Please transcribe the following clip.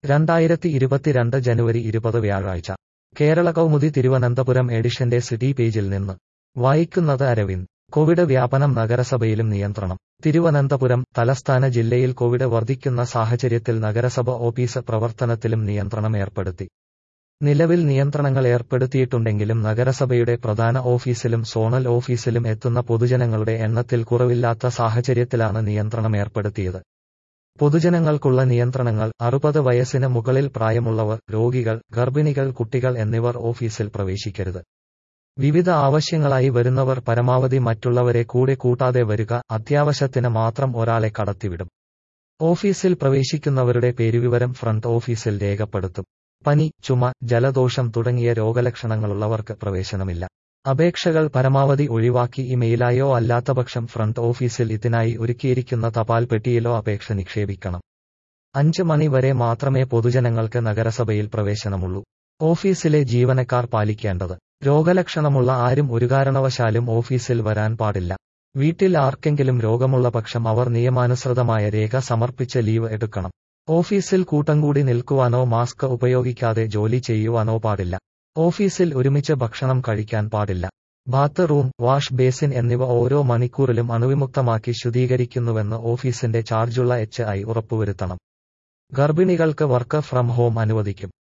രണ്ടായിരത്തി ഇരുപത്തിരണ്ട് ജനുവരി ഇരുപത് വ്യാഴാഴ്ച കേരള കൗമുദി തിരുവനന്തപുരം എഡിഷന്റെ സിറ്റി പേജിൽ നിന്ന് വായിക്കുന്നത് അരവിന്ദ് കോവിഡ് വ്യാപനം നഗരസഭയിലും നിയന്ത്രണം തിരുവനന്തപുരം തലസ്ഥാന ജില്ലയിൽ കോവിഡ് വർദ്ധിക്കുന്ന സാഹചര്യത്തിൽ നഗരസഭ ഓഫീസ് പ്രവർത്തനത്തിലും നിയന്ത്രണം ഏർപ്പെടുത്തി നിലവിൽ നിയന്ത്രണങ്ങൾ ഏർപ്പെടുത്തിയിട്ടുണ്ടെങ്കിലും നഗരസഭയുടെ പ്രധാന ഓഫീസിലും സോണൽ ഓഫീസിലും എത്തുന്ന പൊതുജനങ്ങളുടെ എണ്ണത്തിൽ കുറവില്ലാത്ത സാഹചര്യത്തിലാണ് നിയന്ത്രണം ഏർപ്പെടുത്തിയത് പൊതുജനങ്ങൾക്കുള്ള നിയന്ത്രണങ്ങൾ അറുപത് വയസ്സിന് മുകളിൽ പ്രായമുള്ളവർ രോഗികൾ ഗർഭിണികൾ കുട്ടികൾ എന്നിവർ ഓഫീസിൽ പ്രവേശിക്കരുത് വിവിധ ആവശ്യങ്ങളായി വരുന്നവർ പരമാവധി മറ്റുള്ളവരെ കൂടെ കൂട്ടാതെ വരിക അത്യാവശ്യത്തിന് മാത്രം ഒരാളെ കടത്തിവിടും ഓഫീസിൽ പ്രവേശിക്കുന്നവരുടെ പേരുവിവരം ഫ്രണ്ട് ഓഫീസിൽ രേഖപ്പെടുത്തും പനി ചുമ ജലദോഷം തുടങ്ങിയ രോഗലക്ഷണങ്ങളുള്ളവർക്ക് പ്രവേശനമില്ല അപേക്ഷകൾ പരമാവധി ഒഴിവാക്കി ഇമെയിലായോ അല്ലാത്തപക്ഷം ഫ്രണ്ട് ഓഫീസിൽ ഇതിനായി ഒരുക്കിയിരിക്കുന്ന തപാൽ പെട്ടിയിലോ അപേക്ഷ നിക്ഷേപിക്കണം അഞ്ച് മണി വരെ മാത്രമേ പൊതുജനങ്ങൾക്ക് നഗരസഭയിൽ പ്രവേശനമുള്ളൂ ഓഫീസിലെ ജീവനക്കാർ പാലിക്കേണ്ടത് രോഗലക്ഷണമുള്ള ആരും ഒരു കാരണവശാലും ഓഫീസിൽ വരാൻ പാടില്ല വീട്ടിൽ ആർക്കെങ്കിലും രോഗമുള്ള പക്ഷം അവർ നിയമാനുസൃതമായ രേഖ സമർപ്പിച്ച് ലീവ് എടുക്കണം ഓഫീസിൽ കൂട്ടം കൂടി നിൽക്കുവാനോ മാസ്ക് ഉപയോഗിക്കാതെ ജോലി ചെയ്യുവാനോ പാടില്ല ഓഫീസിൽ ഒരുമിച്ച് ഭക്ഷണം കഴിക്കാൻ പാടില്ല ബാത്ത് റൂം വാഷ് ബേസിൻ എന്നിവ ഓരോ മണിക്കൂറിലും അണുവിമുക്തമാക്കി ശുദ്ധീകരിക്കുന്നുവെന്ന് ഓഫീസിന്റെ ചാർജുള്ള എച്ച് ഐ ഉറപ്പുവരുത്തണം ഗർഭിണികൾക്ക് വർക്ക് ഫ്രം ഹോം അനുവദിക്കും